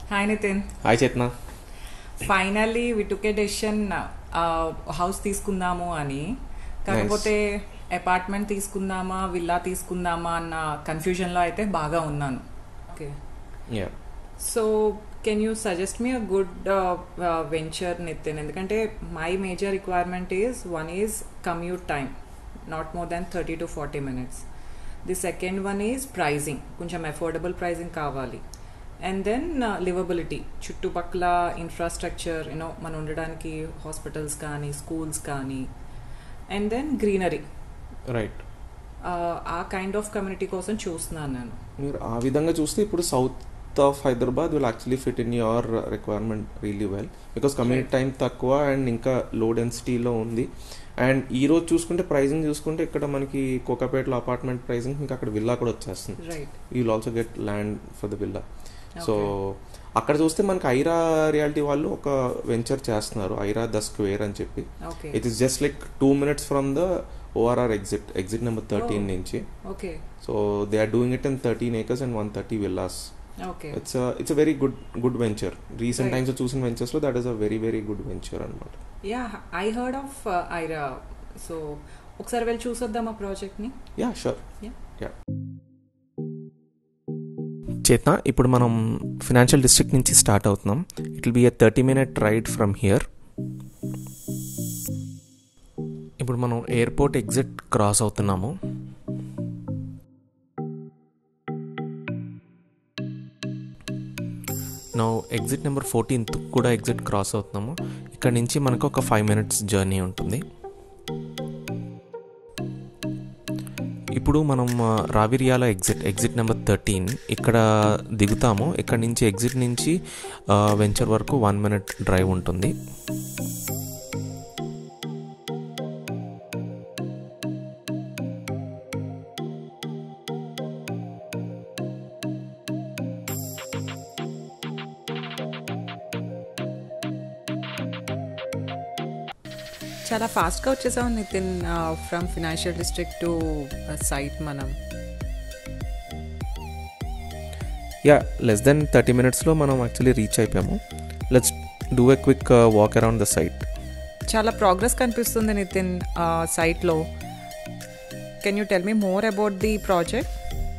Hi Nitin hi Chetana finally we took a decision house తీసుకుందాము అని కాకపోతే అపార్ట్మెంట్ తీసుకుందామా విల్లా తీసుకుందామా అన్న కన్ఫ్యూజన్లో అయితే బాగా ఉన్నాను okay yeah so can you suggest me a good venture Nitin ఎందుకంటే my major requirement is one is commute time not more than thirty to forty minutes the second one is pricing కొంచెం affordable pricing కావాలి and then liveability చుట్టుపక్కల infrastructure you know మనం ఉండడానికి hospitals కానీ schools కానీ and then greenery right a kind of community కోసం చూస్తున్నాను నేను మీరు ఆ విధంగా చూస్తే ఇప్పుడు south of Hyderabad will actually fit in your requirement really well because community time తక్కువ అండ్ ఇంకా లో డెన్సిటీలో ఉంది అండ్ ఈ రోజు చూసుకుంటే ప్రైజింగ్ చూసుకుంటే ఇక్కడ మనకి కోకాపేటలో అపార్ట్మెంట్ ప్రైజింగ్ ఇంకా అక్కడ విల్లా కూడా వచ్చేస్తుంది right you will also get land for the villa so అక్కడ చూస్తే మనకి ఐరా రియాలిటీ వాళ్ళు ఒక వెంచర్ చేస్తున్నారు ఐరా ద స్క్వేర్ అని చెప్పి okay it is just like two minutes from the ORR exit exit number thirteen Oh. నుంచి okay so they are doing it in thirteen acres and one thirty villas okay it's it's a very good good venture recent Right. Times చూసిన ventures లో that is a very very good venture అనమాట yeah I heard of Aira so ఒకసారి వెళ్ళి చూసొద్దాం ఆ ప్రాజెక్ట్ని yeah sure Yeah. Yeah Chetana ఇప్పుడు మనం financial district నుంచి స్టార్ట్ అవుతున్నాం it will be a thirty minute ride from here ఇప్పుడు మనం ఎయిర్పోర్ట్ ఎగ్జిట్ క్రాస్ అవుతున్నాము నో ఎగ్జిట్ నెంబర్ ఫోర్టీన్త్ కూడా ఎగ్జిట్ క్రాస్ అవుతున్నాము ఇక్కడ నుంచి మనకు ఒక ఫైవ్ మినిట్స్ జర్నీ ఉంటుంది ఇప్పుడు మనం ఆ, Raviryala exit exit number thirteen ఇక్కడ దిగుతాము ఇక్కడ నుంచి ఎగ్జిట్ నుంచి ఆ, వెంచర్ వరకు వన్ మినిట్ డ్రైవ్ ఉంటుంది చాలా ఫాస్ట్గా వచ్చేసాం Nitin from financial district to site మనం యా లెస్ దెన్ థర్టీ మినిట్స్లో మనం యాక్చువల్లీ రీచ్ అయిపోయాము let's do a quick walk around the site చాలా ప్రోగ్రెస్ కనిపిస్తుంది నితిన్ సైట్లో can you tell me more about the project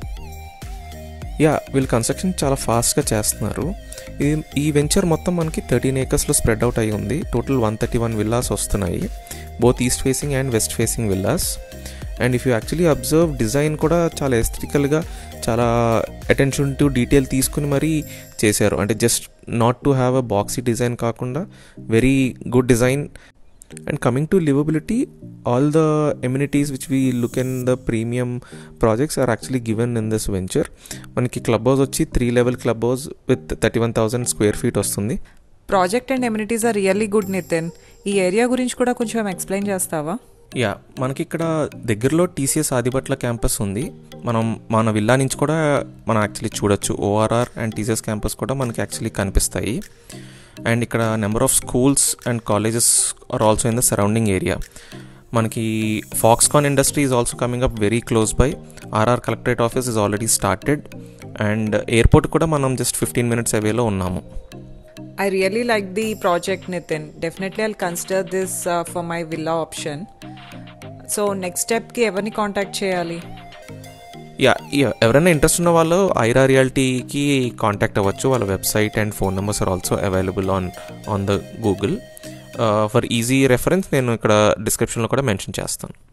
yeah వీళ్ళు కన్స్ట్రక్షన్ చాలా ఫాస్ట్గా చేస్తున్నారు ఇది ఈ వెంచర్ మొత్తం మనకి థర్టీన్ ఏకర్స్లో స్ప్రెడ్ అవుట్ అయి ఉంది total one thirty one villas వస్తున్నాయి both east facing and west facing villas and if you actually observe design కూడా చాలా ఎస్థెటికల్గా చాలా అటెన్షన్ టు డీటెయిల్ తీసుకుని మరీ చేశారు అంటే just not to have a boxy design కాకుండా very good design and coming to liveability all the amenities which we look in the premium projects are actually given in this venture మనకి clubhouse వచ్చి three level clubhouse with thirty one thousand square feet వస్తుంది project and amenities are really good Nitin ఈ area గురించి కూడా కొంచెం explain చేస్తావా yeah మనకి ఇక్కడ దగ్గరలో టీసీఎస్ ఆదిపట్ల క్యాంపస్ ఉంది మనం మన విల్లా నుంచి కూడా మనం యాక్చువల్లీ చూడొచ్చు ఓఆర్ఆర్ అండ్ టీసీఎస్ క్యాంపస్ కూడా మనకి యాక్చువల్లీ కనిపిస్తాయి అండ్ ఇక్కడ number of schools and colleges are also in the surrounding area మనకి Foxconn industry is also coming up very close by RR collectorate office is already started and airport కూడా మనం just fifteen minutes అవేలో ఉన్నాము I really like the project, Nitin. Definitely, I'll consider this uh, for my villa option. So next స్టెప్కి ఎవరిని contact చేయాలి yeah yeah ఎవరైనా interest ఉన్న వాళ్ళు ఐరా రియాలిటీకి కాంటాక్ట్ అవ్వచ్చు వాళ్ళ website and phone numbers are also available on on the Google for easy reference నేను ఇక్కడ డిస్క్రిప్షన్లో కూడా మెన్షన్ చేస్తాను